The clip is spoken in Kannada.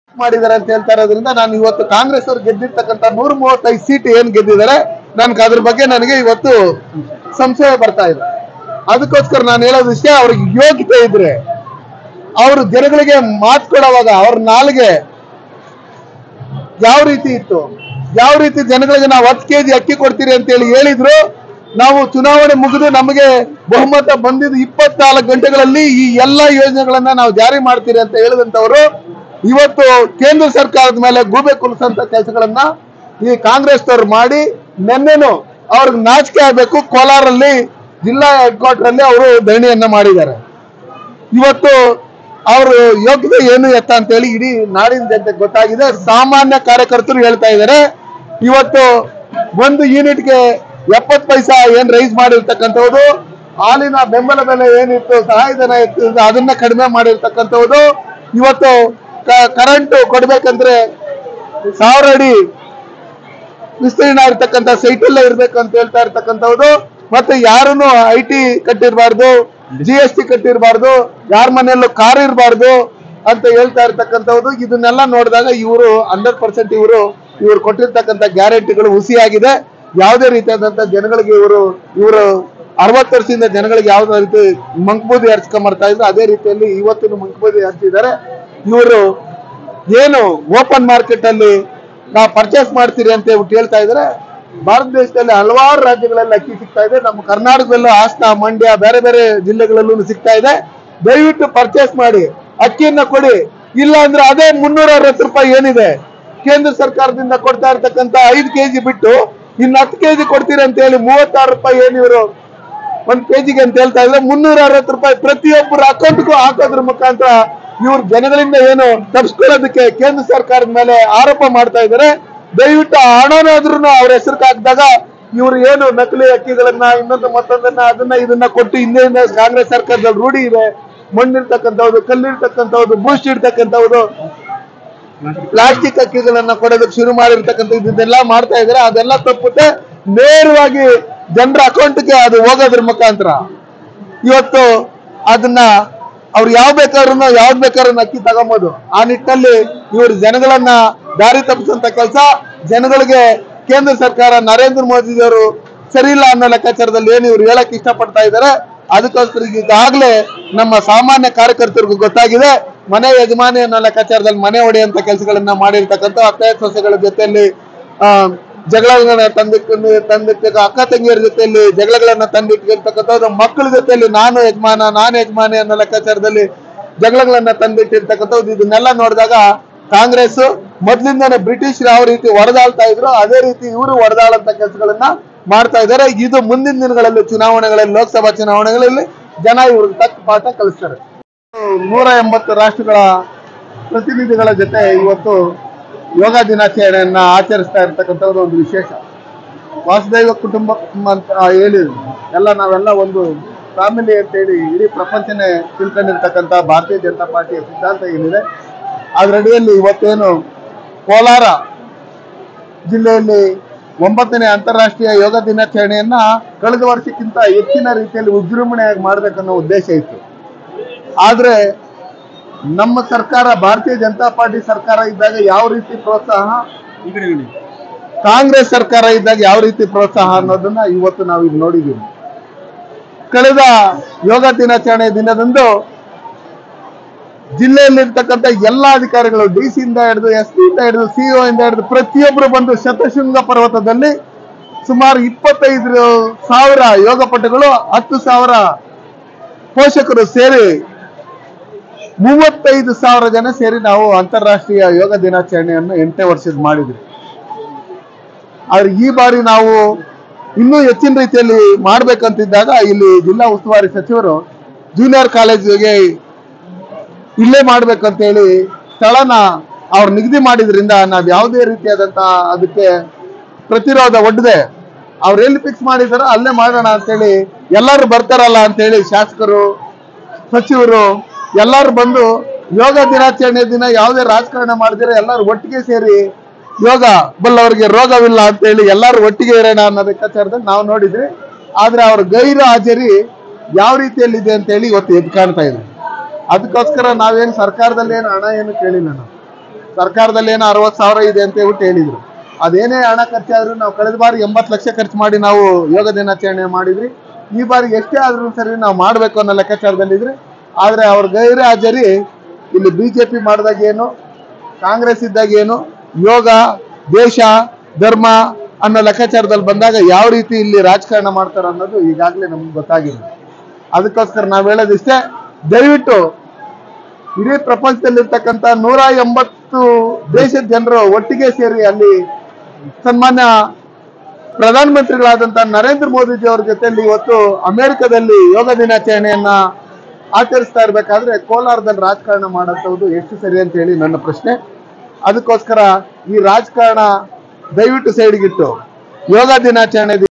ಮಾಡಿದ್ದಾರೆ ಅಂತ ಹೇಳ್ತಾ ಇರೋದ್ರಿಂದ ನಾನು ಇವತ್ತು ಕಾಂಗ್ರೆಸ್ ಅವರು ಗೆದ್ದಿರ್ತಕ್ಕಂಥ ನೂರ ಮೂವತ್ತೈದು ಸೀಟ್ ಏನ್ ಗೆದ್ದಿದ್ದಾರೆ ನನ್ಗೆ ಅದ್ರ ಬಗ್ಗೆ ನನಗೆ ಇವತ್ತು ಸಂಶಯ ಬರ್ತಾ ಇದೆ ಅದಕ್ಕೋಸ್ಕರ ನಾನು ಹೇಳೋದು ವಿಷಯ ಅವ್ರಿಗೆ ಯೋಗ್ಯತೆ ಇದ್ರೆ ಅವರು ಜನಗಳಿಗೆ ಮಾತು ಕೊಡುವಾಗ ಅವ್ರ ನಾಲ್ಗೆ ಯಾವ ರೀತಿ ಇತ್ತು ಯಾವ ರೀತಿ ಜನಗಳಿಗೆ ನಾವು ಹತ್ತು ಕೆಜಿ ಅಕ್ಕಿ ಕೊಡ್ತೀರಿ ಅಂತ ಹೇಳಿ ಹೇಳಿದ್ರು ನಾವು ಚುನಾವಣೆ ಮುಗಿದು ನಮಗೆ ಬಹುಮತ ಬಂದಿದ್ದು ಇಪ್ಪತ್ನಾಲ್ಕು ಗಂಟೆಗಳಲ್ಲಿ ಈ ಎಲ್ಲಾ ಯೋಜನೆಗಳನ್ನ ನಾವು ಜಾರಿ ಮಾಡ್ತೀರಿ ಅಂತ ಹೇಳಿದಂತವರು ಇವತ್ತು ಕೇಂದ್ರ ಸರ್ಕಾರದ ಮೇಲೆ ಗೂಬೆ ಕುಲಿಸಂತ ಕೆಲಸಗಳನ್ನ ಈ ಕಾಂಗ್ರೆಸ್ ಅವರು ಮಾಡಿ ನಿನ್ನೆನು ಅವ್ರಿಗೆ ನಾಚಿಕೆ ಆಗಬೇಕು ಕೋಲಾರಲ್ಲಿ ಜಿಲ್ಲಾ ಹೆಡ್ ಕ್ವಾರ್ಟರ್ ಅಲ್ಲಿ ಅವರು ಧರಣಿಯನ್ನ ಮಾಡಿದ್ದಾರೆ ಇವತ್ತು ಅವರು ಯೋಗ್ಯತೆ ಏನು ಎತ್ತ ಅಂತ ಹೇಳಿ ಇಡೀ ನಾಡಿನ ಜನತೆಗೆ ಗೊತ್ತಾಗಿದೆ ಸಾಮಾನ್ಯ ಕಾರ್ಯಕರ್ತರು ಹೇಳ್ತಾ ಇದ್ದಾರೆ ಇವತ್ತು ಒಂದು ಯೂನಿಟ್ಗೆ ಎಪ್ಪತ್ತು ಪೈಸಾ ಏನ್ ರೈಸ್ ಮಾಡಿರ್ತಕ್ಕಂಥದ್ದು ಹಾಲಿನ ಬೆಂಬಲ ಬೆಲೆ ಏನಿತ್ತು ಸಹಾಯಧನ ಇತ್ತು ಅದನ್ನ ಕಡಿಮೆ ಮಾಡಿರ್ತಕ್ಕಂಥದ್ದು ಇವತ್ತು ಕರೆಂಟ್ ಕೊಡ್ಬೇಕಂದ್ರೆ ಸಾವಿರ ಅಡಿ ವಿಸ್ತೀರ್ಣ ಇರ್ತಕ್ಕಂಥ ಸೈಟ್ ಅಲ್ಲೇ ಇರ್ಬೇಕು ಅಂತ ಹೇಳ್ತಾ ಇರ್ತಕ್ಕಂಥದ್ದು ಮತ್ತೆ ಯಾರನ್ನು ಐ ಟಿ ಕಟ್ಟಿರಬಾರ್ದು ಜಿ ಎಸ್ ಟಿ ಕಟ್ಟಿರಬಾರ್ದು ಯಾರ ಮನೆಯಲ್ಲೂ ಕಾರ್ ಇರಬಾರ್ದು ಅಂತ ಹೇಳ್ತಾ ಇರ್ತಕ್ಕಂಥದ್ದು ಇದನ್ನೆಲ್ಲ ನೋಡಿದಾಗ ಇವರು ಹಂಡ್ರೆಡ್ ಪರ್ಸೆಂಟ್ ಇವರು ಇವರು ಕೊಟ್ಟಿರ್ತಕ್ಕಂಥ ಗ್ಯಾರಂಟಿಗಳು ಹುಸಿಯಾಗಿದೆ ಯಾವುದೇ ರೀತಿಯಾದಂತ ಜನಗಳಿಗೆ ಇವರು ಇವರು ಅರವತ್ತು ವರ್ಷದಿಂದ ಜನಗಳಿಗೆ ಯಾವ್ದೇ ರೀತಿ ಮಂಕ್ಬೂದಿ ಹರ್ಚ್ಕೊಂಬರ್ತಾ ಇದ್ರು ಅದೇ ರೀತಿಯಲ್ಲಿ ಇವತ್ತಿನ ಮಂಕ್ಬೂದಿ ಹರ್ಚಿದ್ದಾರೆ ಇವರು ಏನು ಓಪನ್ ಮಾರ್ಕೆಟ್ ಅಲ್ಲಿ ನಾವು ಪರ್ಚೇಸ್ ಮಾಡ್ತೀರಿ ಅಂತ ಹೇಳ್ಬಿಟ್ಟು ಹೇಳ್ತಾ ಇದ್ರೆ ಭಾರತ ದೇಶದಲ್ಲಿ ಹಲವಾರು ರಾಜ್ಯಗಳಲ್ಲಿ ಅಕ್ಕಿ ಸಿಗ್ತಾ ಇದೆ ನಮ್ಮ ಕರ್ನಾಟಕದಲ್ಲೂ ಹಾಸನ ಮಂಡ್ಯ ಬೇರೆ ಬೇರೆ ಜಿಲ್ಲೆಗಳಲ್ಲೂ ಸಿಗ್ತಾ ಇದೆ ದಯವಿಟ್ಟು ಪರ್ಚೇಸ್ ಮಾಡಿ ಅಕ್ಕಿಯನ್ನ ಕೊಡಿ ಇಲ್ಲ ಅಂದ್ರೆ ಅದೇ ಮುನ್ನೂರ ಅರವತ್ತು ರೂಪಾಯಿ ಏನಿದೆ ಕೇಂದ್ರ ಸರ್ಕಾರದಿಂದ ಕೊಡ್ತಾ ಇರ್ತಕ್ಕಂಥ ಐದು ಕೆಜಿ ಬಿಟ್ಟು ಇನ್ನು ಹತ್ತು ಕೆಜಿ ಕೊಡ್ತೀರಿ ಅಂತ ಹೇಳಿ ಮೂವತ್ತಾರು ರೂಪಾಯಿ ಏನು ಇವರು ಒಂದ್ ಕೆಜಿಗೆ ಅಂತ ಹೇಳ್ತಾ ಇದ್ರೆ ಮುನ್ನೂರ ಅರವತ್ತು ರೂಪಾಯಿ ಪ್ರತಿಯೊಬ್ಬರ ಅಕೌಂಟ್ಗೂ ಹಾಕೋದ್ರ ಮುಖಾಂತರ ಇವ್ರು ಜನಗಳಿಂದ ಏನು ತಪ್ಪಿಸ್ಕೊಳ್ಳೋದಕ್ಕೆ ಕೇಂದ್ರ ಸರ್ಕಾರದ ಮೇಲೆ ಆರೋಪ ಮಾಡ್ತಾ ಇದ್ದಾರೆ ದಯವಿಟ್ಟು ಆ ಹಣನಾದ್ರೂ ಅವ್ರ ಹೆಸರಿಗೆ ಹಾಕಿದಾಗ ಇವರು ಏನು ನಕಲಿ ಅಕ್ಕಿಗಳನ್ನ ಇನ್ನೊಂದು ಮತ್ತೊಂದನ್ನ ಅದನ್ನ ಇದನ್ನ ಕೊಟ್ಟು ಹಿಂದೆ ಕಾಂಗ್ರೆಸ್ ಸರ್ಕಾರದಲ್ಲಿ ರೂಢಿ ಇದೆ ಮಣ್ಣಿರ್ತಕ್ಕಂಥವ್ದು ಕಲ್ಲಿರ್ತಕ್ಕಂಥವ್ದು ಬೂಸ್ಟ್ ಇರ್ತಕ್ಕಂಥವ್ದು ಪ್ಲಾಸ್ಟಿಕ್ ಅಕ್ಕಿಗಳನ್ನ ಕೊಡೋದಕ್ಕೆ ಶುರು ಮಾಡಿರ್ತಕ್ಕಂಥ ಇದನ್ನೆಲ್ಲ ಮಾಡ್ತಾ ಇದ್ದಾರೆ ಅದೆಲ್ಲ ತಪ್ಪುತ್ತೆ ನೇರವಾಗಿ ಜನರ ಅಕೌಂಟ್ಗೆ ಅದು ಹೋಗೋದ್ರ ಮುಖಾಂತರ ಇವತ್ತು ಅದನ್ನ ಅವ್ರು ಯಾವ ಬೇಕಾದ್ರೂ ಯಾವ್ದು ಬೇಕಾದ್ರೂ ಅಕ್ಕಿ ತಗೊಂಬೋದು ಆ ನಿಟ್ಟಿನಲ್ಲಿ ಇವರು ಜನಗಳನ್ನ ದಾರಿ ತಪ್ಪಿಸಂತ ಕೆಲಸ ಜನಗಳಿಗೆ ಕೇಂದ್ರ ಸರ್ಕಾರ ನರೇಂದ್ರ ಮೋದಿಯವರು ಸರಿ ಇಲ್ಲ ಅನ್ನೋ ಲೆಕ್ಕಾಚಾರದಲ್ಲಿ ಏನು ಇವ್ರು ಹೇಳಕ್ ಇಷ್ಟಪಡ್ತಾ ಇದ್ದಾರೆ ಅದಕ್ಕೋಸ್ಕರ ಈಗಾಗಲೇ ನಮ್ಮ ಸಾಮಾನ್ಯ ಕಾರ್ಯಕರ್ತರಿಗೂ ಗೊತ್ತಾಗಿದೆ ಮನೆ ಯಜಮಾನಿ ಅನ್ನೋ ಲೆಕ್ಕಾಚಾರದಲ್ಲಿ ಮನೆ ಹೊಡೆಯುವಂತ ಕೆಲಸಗಳನ್ನ ಮಾಡಿರ್ತಕ್ಕಂಥ ಅಕ್ಕ ಸೊಸೆಗಳ ಜೊತೆಯಲ್ಲಿ ಆ, ಜಗಳಗಳನ್ನ ತಂದಿಟ್ಟು ತಂದಿಟ್ಟ ಅಕ್ಕ ತಂಗಿಯರ ಜೊತೆಯಲ್ಲಿ ಜಗಳಗಳನ್ನ ತಂದಿಟ್ಟಿರ್ತಕ್ಕಂಥದ್ದು ಮಕ್ಕಳ ಜೊತೆಯಲ್ಲಿ ನಾನು ಯಜಮಾನ ನಾನು ಯಜಮಾನಿ ಅನ್ನೋ ಲೆಕ್ಕಾಚಾರದಲ್ಲಿ ಜಗಳಗಳನ್ನ ತಂದಿಟ್ಟಿರ್ತಕ್ಕಂಥದ್ದು ಇದನ್ನೆಲ್ಲ ನೋಡಿದಾಗ ಕಾಂಗ್ರೆಸ್ ಮೊದ್ಲಿಂದಾನೆ ಬ್ರಿಟಿಷ್ ಯಾವ ರೀತಿ ಹೊಡೆದಾಳ್ತಾ ಇದ್ರು ಅದೇ ರೀತಿ ಇವರು ಹೊಡೆದಾಳಂತ ಕೆಲಸಗಳನ್ನ ಮಾಡ್ತಾ ಇದ್ದಾರೆ ಇದು ಮುಂದಿನ ದಿನಗಳಲ್ಲಿ ಚುನಾವಣೆಗಳಲ್ಲಿ ಲೋಕಸಭಾ ಚುನಾವಣೆಗಳಲ್ಲಿ ಜನ ಇವ್ರಿಗೆ ತಕ್ಕ ಪಾಠ ಕಲಿಸ್ತಾರೆ ನೂರ ಎಂಬತ್ತು ರಾಷ್ಟ್ರಗಳ ಪ್ರತಿನಿಧಿಗಳ ಜೊತೆ ಇವತ್ತು ಯೋಗ ದಿನಾಚರಣೆಯನ್ನ ಆಚರಿಸ್ತಾ ಇರ್ತಕ್ಕಂಥದ್ದು ಒಂದು ವಿಶೇಷ ವಾಸುದೈವ ಕುಟುಂಬ ಅಂತ ಹೇಳಿದ್ರು ಎಲ್ಲ ನಾವೆಲ್ಲ ಒಂದು ಫ್ಯಾಮಿಲಿ ಅಂತೇಳಿ ಇಡೀ ಪ್ರಪಂಚನೇ ತಿಳ್ಕೊಂಡಿರ್ತಕ್ಕಂಥ ಭಾರತೀಯ ಜನತಾ ಪಾರ್ಟಿಯ ಸಿದ್ಧಾಂತ ಏನಿದೆ ಅದರಡಿಯಲ್ಲಿ ಇವತ್ತೇನು ಕೋಲಾರ ಜಿಲ್ಲೆಯಲ್ಲಿ ಒಂಬತ್ತನೇ ಅಂತಾರಾಷ್ಟ್ರೀಯ ಯೋಗ ದಿನಾಚರಣೆಯನ್ನ ಕಳೆದ ವರ್ಷಕ್ಕಿಂತ ಹೆಚ್ಚಿನ ರೀತಿಯಲ್ಲಿ ವಿಜೃಂಭಣೆಯಾಗಿ ಮಾಡ್ಬೇಕನ್ನೋ ಉದ್ದೇಶ ಇತ್ತು ಆದ್ರೆ ನಮ್ಮ ಸರ್ಕಾರ ಭಾರತೀಯ ಜನತಾ ಪಾರ್ಟಿ ಸರ್ಕಾರ ಇದ್ದಾಗ ಯಾವ ರೀತಿ ಪ್ರೋತ್ಸಾಹ ಕಾಂಗ್ರೆಸ್ ಸರ್ಕಾರ ಇದ್ದಾಗ ಯಾವ ರೀತಿ ಪ್ರೋತ್ಸಾಹ ಅನ್ನೋದನ್ನ ಇವತ್ತು ನಾವು ಈಗ ನೋಡಿದ್ದೀವಿ ಕಳೆದ ಯೋಗ ದಿನಾಚರಣೆ ದಿನದಂದು ಜಿಲ್ಲೆಯಲ್ಲಿರ್ತಕ್ಕಂಥ ಎಲ್ಲ ಅಧಿಕಾರಿಗಳು ಡಿ ಸಿ ಇಂದ ಹಿಡಿದು ಎಸ್ ಪಿ ಇಂದ ಹಿಡಿದು ಸಿಇಒ ಇಂದ ಹಿಡಿದು ಪ್ರತಿಯೊಬ್ಬರು ಬಂದು ಶತಶೃಂಗ ಪರ್ವತದಲ್ಲಿ ಸುಮಾರು ಇಪ್ಪತ್ತೈದು ಸಾವಿರ ಯೋಗ ಪಟುಗಳು ಹತ್ತು ಸಾವಿರ ಪೋಷಕರು ಸೇರಿ ಮೂವತ್ತೈದು ಸಾವಿರ ಜನ ಸೇರಿ ನಾವು ಅಂತಾರಾಷ್ಟ್ರೀಯ ಯೋಗ ದಿನಾಚರಣೆಯನ್ನು ಎಂಟನೇ ವರ್ಷದ ಮಾಡಿದ್ವಿ ಆದ್ರೆ ಈ ಬಾರಿ ನಾವು ಇನ್ನೂ ಹೆಚ್ಚಿನ ರೀತಿಯಲ್ಲಿ ಮಾಡ್ಬೇಕಂತಿದ್ದಾಗ ಇಲ್ಲಿ ಜಿಲ್ಲಾ ಉಸ್ತುವಾರಿ ಸಚಿವರು ಜೂನಿಯರ್ ಕಾಲೇಜಿಗೆ ಇಲ್ಲೇ ಮಾಡ್ಬೇಕಂತ ಹೇಳಿ ಸ್ಥಳನ ಅವ್ರು ನಿಗದಿ ಮಾಡಿದ್ರಿಂದ ನಾವ್ ಯಾವುದೇ ರೀತಿಯಾದಂತ ಅದಕ್ಕೆ ಪ್ರತಿರೋಧ ಒಡ್ಡದೆ ಅವ್ರು ಎಲ್ಲಿ ಫಿಕ್ಸ್ ಮಾಡಿದಾರೋ ಅಲ್ಲೇ ಮಾಡೋಣ ಅಂತೇಳಿ ಎಲ್ಲರೂ ಬರ್ತಾರಲ್ಲ ಅಂತೇಳಿ ಶಾಸಕರು ಸಚಿವರು ಎಲ್ಲರೂ ಬಂದು ಯೋಗ ದಿನಾಚರಣೆ ದಿನ ಯಾವುದೇ ರಾಜಕಾರಣ ಮಾಡಿದ್ರೆ ಎಲ್ಲರೂ ಒಟ್ಟಿಗೆ ಸೇರಿ ಯೋಗ ಬಲ್ಲವರಿಗೆ ರೋಗವಿಲ್ಲ ಅಂತೇಳಿ ಎಲ್ಲರೂ ಒಟ್ಟಿಗೆ ಇರೋಣ ಅನ್ನೋ ಲೆಕ್ಕಾಚಾರದಲ್ಲಿ ನಾವು ನೋಡಿದ್ವಿ ಆದ್ರೆ ಅವ್ರ ಗೈರು ಹಾಜರಿ ಯಾವ ರೀತಿಯಲ್ಲಿದೆ ಅಂತೇಳಿ ಇವತ್ತು ಎದ್ದು ಕಾಣ್ತಾ ಇದೆ ಅದಕ್ಕೋಸ್ಕರ ನಾವೇನು ಸರ್ಕಾರದಲ್ಲಿ ಏನು ಹಣ ಏನು ಕೇಳಿಲ್ಲ ನಾವು ಸರ್ಕಾರದಲ್ಲಿ ಏನೋ ಅರವತ್ತು ಸಾವಿರ ಇದೆ ಅಂತ ಹೇಳ್ಬಿಟ್ಟು ಹೇಳಿದ್ರು ಅದೇನೇ ಹಣ ಖರ್ಚಾದ್ರೂ ನಾವು ಕಳೆದ ಬಾರಿ ಎಂಬತ್ತು ಲಕ್ಷ ಖರ್ಚು ಮಾಡಿ ನಾವು ಯೋಗ ದಿನಾಚರಣೆ ಮಾಡಿದ್ರಿ ಈ ಬಾರಿ ಎಷ್ಟೇ ಆದ್ರೂ ಸರಿ ನಾವು ಮಾಡಬೇಕು ಅನ್ನೋ ಲೆಕ್ಕಾಚಾರದಲ್ಲಿದ್ರಿ ಆದ್ರೆ ಅವ್ರ ಗೈರು ಹಾಜರಿ ಇಲ್ಲಿ ಬಿಜೆಪಿ ಮಾಡಿದಾಗ ಏನು ಕಾಂಗ್ರೆಸ್ ಇದ್ದಾಗ ಏನು ಯೋಗ ದೇಶ ಧರ್ಮ ಅನ್ನೋ ಲೆಕ್ಕಾಚಾರದಲ್ಲಿ ಬಂದಾಗ ಯಾವ ರೀತಿ ಇಲ್ಲಿ ರಾಜಕಾರಣ ಮಾಡ್ತಾರೆ ಅನ್ನೋದು ಈಗಾಗಲೇ ನಮ್ಗೆ ಗೊತ್ತಾಗಿದೆ ಅದಕ್ಕೋಸ್ಕರ ನಾವು ಹೇಳೋದಿಷ್ಟೇ ದಯವಿಟ್ಟು ಇಡೀ ಪ್ರಪಂಚದಲ್ಲಿರ್ತಕ್ಕಂಥ ನೂರ ಎಂಬತ್ತು ದೇಶದ ಜನರು ಒಟ್ಟಿಗೆ ಸೇರಿ ಅಲ್ಲಿ ಸನ್ಮಾನ್ಯ ಪ್ರಧಾನಮಂತ್ರಿಗಳಾದಂತ ನರೇಂದ್ರ ಮೋದಿಜಿ ಅವ್ರ ಜೊತೆಯಲ್ಲಿ ಇವತ್ತು ಅಮೆರಿಕದಲ್ಲಿ ಯೋಗ ದಿನಾಚರಣೆಯನ್ನ ಆಚರಿಸ್ತಾ ಇರ್ಬೇಕಾದ್ರೆ ಕೋಲಾರದಲ್ಲಿ ರಾಜಕಾರಣ ಮಾಡೋಂಥದ್ದು ಎಷ್ಟು ಸರಿ ಅಂತ ಹೇಳಿ ನನ್ನ ಪ್ರಶ್ನೆ ಅದಕ್ಕೋಸ್ಕರ ಈ ರಾಜಕಾರಣ ದಯವಿಟ್ಟು ಸೈಡ್ಗಿಟ್ಟು ಯೋಗ ದಿನಾಚರಣೆ